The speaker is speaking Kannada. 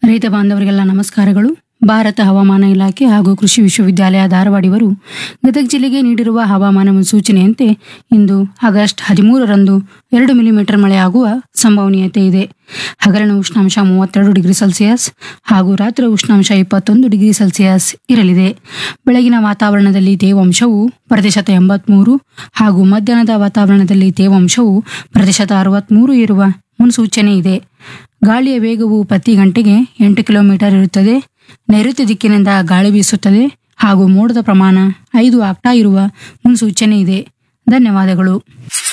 ರೈತ ಬಾಂಧವರಿಗೆಲ್ಲ ನಮಸ್ಕಾರಗಳು ಭಾರತ ಹವಾಮಾನ ಇಲಾಖೆ ಹಾಗೂ ಕೃಷಿ ವಿಶ್ವವಿದ್ಯಾಲಯ ಧಾರವಾಡ ಇವರು ಗದಗ ಜಿಲ್ಲೆಗೆ ನೀಡಿರುವ ಹವಾಮಾನ ಮುನ್ಸೂಚನೆಯಂತೆ ಇಂದು ಆಗಸ್ಟ್ ಹದಿಮೂರರಂದು ಎರಡು ಮಿಲಿಮೀಟರ್ ಮಳೆಯಾಗುವ ಸಂಭವನೀಯತೆ ಇದೆ ಹಗರಣ ಉಷ್ಣಾಂಶ ಮೂವತ್ತೆರಡು ಡಿಗ್ರಿ ಸೆಲ್ಸಿಯಸ್ ಹಾಗೂ ರಾತ್ರಿ ಉಷ್ಣಾಂಶ ಇಪ್ಪತ್ತೊಂದು ಡಿಗ್ರಿ ಸೆಲ್ಸಿಯಸ್ ಇರಲಿದೆ ಬೆಳಗಿನ ವಾತಾವರಣದಲ್ಲಿ ತೇವಾಂಶವು ಪ್ರತಿಶತ ಎಂಬತ್ಮೂರು ಹಾಗೂ ಮಧ್ಯಾಹ್ನದ ವಾತಾವರಣದಲ್ಲಿ ತೇವಾಂಶವು ಪ್ರತಿಶತ ಅರವತ್ಮೂರು ಇರುವ ಮುನ್ಸೂಚನೆ ಇದೆ ಗಾಳಿಯ ವೇಗವು ಪ್ರತಿ ಗಂಟೆಗೆ ಎಂಟು ಕಿಲೋಮೀಟರ್ ಇರುತ್ತದೆ ನೈಋತ್ಯ ದಿಕ್ಕಿನಿಂದ ಗಾಳಿ ಬೀಸುತ್ತದೆ ಹಾಗೂ ಮೋಡದ ಪ್ರಮಾಣ ಐದು ಆಗ್ತಾ ಇರುವ ಮುನ್ಸೂಚನೆ ಇದೆ ಧನ್ಯವಾದಗಳು